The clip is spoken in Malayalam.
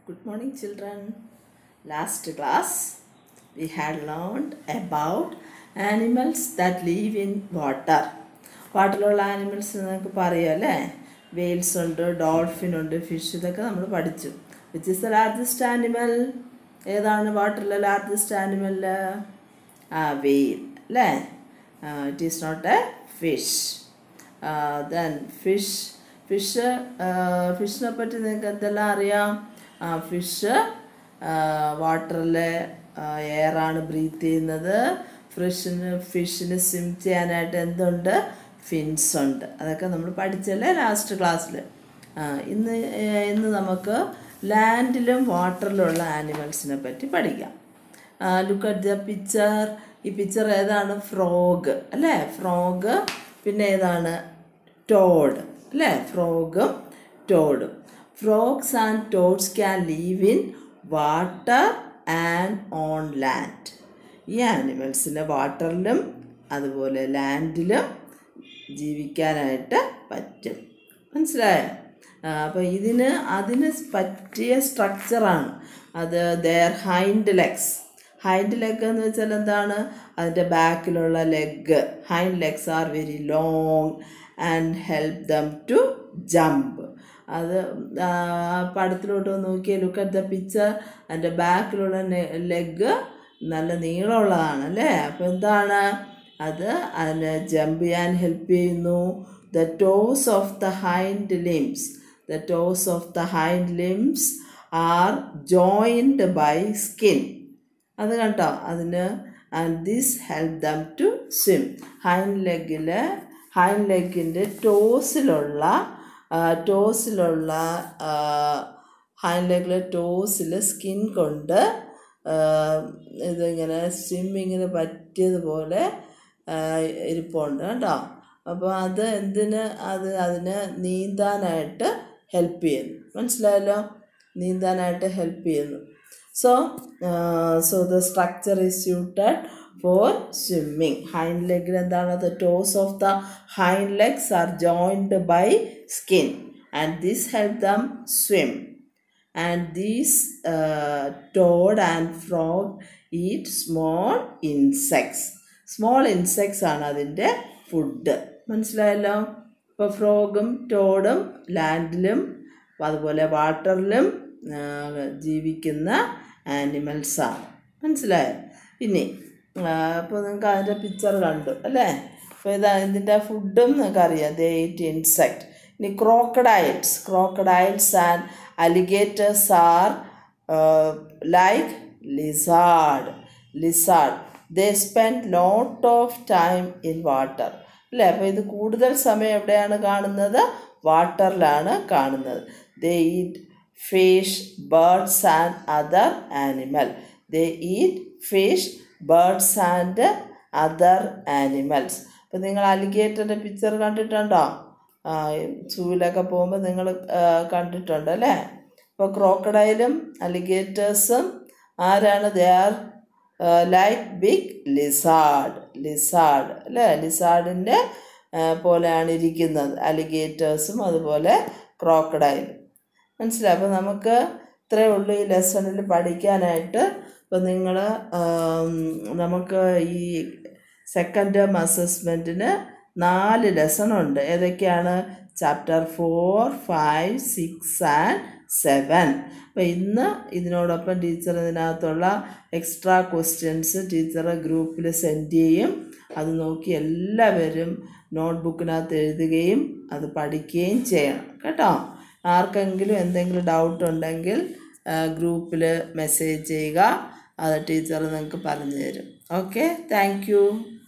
Good morning, children. Last class we had learned about animals that live in water. വാട്ടറിലുള്ള ആനിമൽസ് നിങ്ങൾക്ക് പറയാം അല്ലേ വെയിൽസ് ഉണ്ട് ഡോൾഫിൻ ഉണ്ട് ഫിഷ് ഇതൊക്കെ നമ്മൾ പഠിച്ചു which is the largest animal ഏതാണ് വാട്ടറിലെ ലാർജസ്റ്റ് ആനിമൽ ആ വെയിൽ അല്ലേ it is not a fish then fish fish ഫിഷിനെ പറ്റി നിങ്ങൾക്ക് എന്തെല്ലാം അറിയാം ഫിഷ് വാട്ടറിലെ എയറാണ് ബ്രീത്ത് ചെയ്യുന്നത് ഫിഷിന് ഫിഷിന് സ്വിം ചെയ്യാനായിട്ട് എന്തുണ്ട് ഫിൻസ് ഉണ്ട് അതൊക്കെ നമ്മൾ പഠിച്ചല്ലേ ലാസ്റ്റ് ക്ലാസ്സിൽ ഇന്ന് ഏഹ്, ഇന്ന് നമുക്ക് ലാൻഡിലും വാട്ടറിലുള്ള ആനിമൽസിനെ പറ്റി പഠിക്കാം ലുക്ക് അറ്റ് ദ പിക്ചർ ഈ പിക്ചർ ഏതാണ് ഫ്രോഗ് അല്ലേ ഫ്രോഗ് പിന്നെ ഏതാണ് ടോഡ് അല്ലേ ഫ്രോഗും ടോഡും frogs and toads can live in water and on land ഈ ആനിമൽസിന് വാട്ടറിലും അതുപോലെ ലാൻഡിലും ജീവിക്കാനായിട്ട് പറ്റും മനസ്സിലായോ അപ്പോൾ ഇതിന് അതിന് പറ്റിയ സ്ട്രക്ചറാണ് അത് their hind legs hind leg എന്ന് വെച്ചാൽ എന്താണ് അതിൻ്റെ ബാക്കിലുള്ള leg hind legs are very long and help them to jump അത് ആ, പടത്തിലോട്ട് ഒന്ന് നോക്കിയാൽ ലുക്ക് അറ്റ് ദ പിക്ചർ അതിൻ്റെ ബാക്കിലുള്ള ലെഗ് നല്ല നീളമുള്ളതാണ് അല്ലേ അപ്പോൾ എന്താണ് അത് അതിന് ജമ്പ് ചെയ്യാൻ ഹെൽപ്പ് ചെയ്യുന്നു the toes of the hind limbs the toes of the hind limbs are joined by skin അത് കണ്ടോ അതിന് and this help them to swim hind ലെഗിൽ ഹൈൻഡ് ലെഗിൻ്റെ ടോസിലുള്ള ടോസിലുള്ള ഹൈൻഡ് ലെഗിലെ ടോസിൽ സ്കിൻ കൊണ്ട് ആ, ഇതിങ്ങനെ സ്വിമ്മിങ്ങിന് പറ്റിയതുപോലെ ആ, ഇരിപ്പുണ്ട് കേട്ടോ അപ്പോൾ അത് എന്തിന് അത് അതിന് നീന്താനായിട്ട് ഹെൽപ്പ് ചെയ്യുന്നു മനസ്സിലായല്ലോ നീന്താനായിട്ട് ഹെൽപ്പ് ചെയ്യുന്നു so so the structure is suited for swimming hind ലെഗിൽ എന്താണ് the toes of the hind legs are joined by skin and this help them swim and these toad and frog eat small insects small insects ആണ് അതിൻ്റെ ഫുഡ് മനസ്സിലായല്ലോ ഇപ്പോൾ ഫ്രോഗും ടോഡും ലാൻഡിലും അതുപോലെ വാട്ടറിലും ജീവിക്കുന്ന ആനിമൽസാണ് മനസ്സിലായോ പിന്നെ അപ്പോൾ നിങ്ങൾക്ക് അതിൻ്റെ പിക്ചർ കണ്ടു അല്ലേ അപ്പോൾ ഇതാ ഇതിൻ്റെ ഫുഡും നിങ്ങൾക്ക് അറിയാം ദേ ഈറ്റ് ഇൻസെക്ട് ഇനി crocodiles crocodiles and alligators are like lizard lizard they spend lot of time in water അല്ലേ അപ്പോൾ ഇത് കൂടുതൽ സമയം എവിടെയാണ് കാണുന്നത് വാട്ടറിലാണ് കാണുന്നത് they eat fish birds and other animal they eat fish birds and other animals അപ്പോൾ നിങ്ങൾ അലിഗേറ്ററിൻ്റെ പിക്ചർ കണ്ടിട്ടുണ്ടോ സൂവിലൊക്കെ പോകുമ്പോൾ നിങ്ങൾ കണ്ടിട്ടുണ്ട് അല്ലേ അപ്പോൾ ക്രോക്കഡൈലും അലിഗേറ്റേഴ്സും ആരാണ് they are like big lizard lizard അല്ലേ ലിസാർഡിൻ്റെ പോലെയാണ് ഇരിക്കുന്നത് അലിഗേറ്റേഴ്സും അതുപോലെ ക്രോക്കഡൈലും മനസ്സിലായി അപ്പോൾ നമുക്ക് ഇത്രയേ ഉള്ളൂ ഈ ലെസണിൽ പഠിക്കാനായിട്ട് അപ്പോൾ നിങ്ങൾ നമുക്ക് ഈ സെക്കൻഡ് ടേം അസസ്മെൻറ്റിന് നാല് ലെസൺ ഉണ്ട് ഏതൊക്കെയാണ് chapter four five six and seven അപ്പോൾ ഇന്ന് ഇതിനോടൊപ്പം ടീച്ചർ ഇതിനകത്തുള്ള എക്സ്ട്രാ ക്വസ്റ്റ്യൻസ് ടീച്ചർ ഗ്രൂപ്പിൽ സെൻഡ് ചെയ്യും അത് നോക്കി എല്ലാവരും നോട്ട്ബുക്കിനകത്ത് എഴുതുകയും അത് പഠിക്കുകയും ചെയ്യണം കേട്ടോ ആർക്കെങ്കിലും എന്തെങ്കിലും ഡൗട്ട് ഉണ്ടെങ്കിൽ ഗ്രൂപ്പിൽ മെസ്സേജ് ചെയ്യുക അത് ടീച്ചർ നിങ്ങൾക്ക് പറഞ്ഞു തരും ഓക്കെ താങ്ക് യു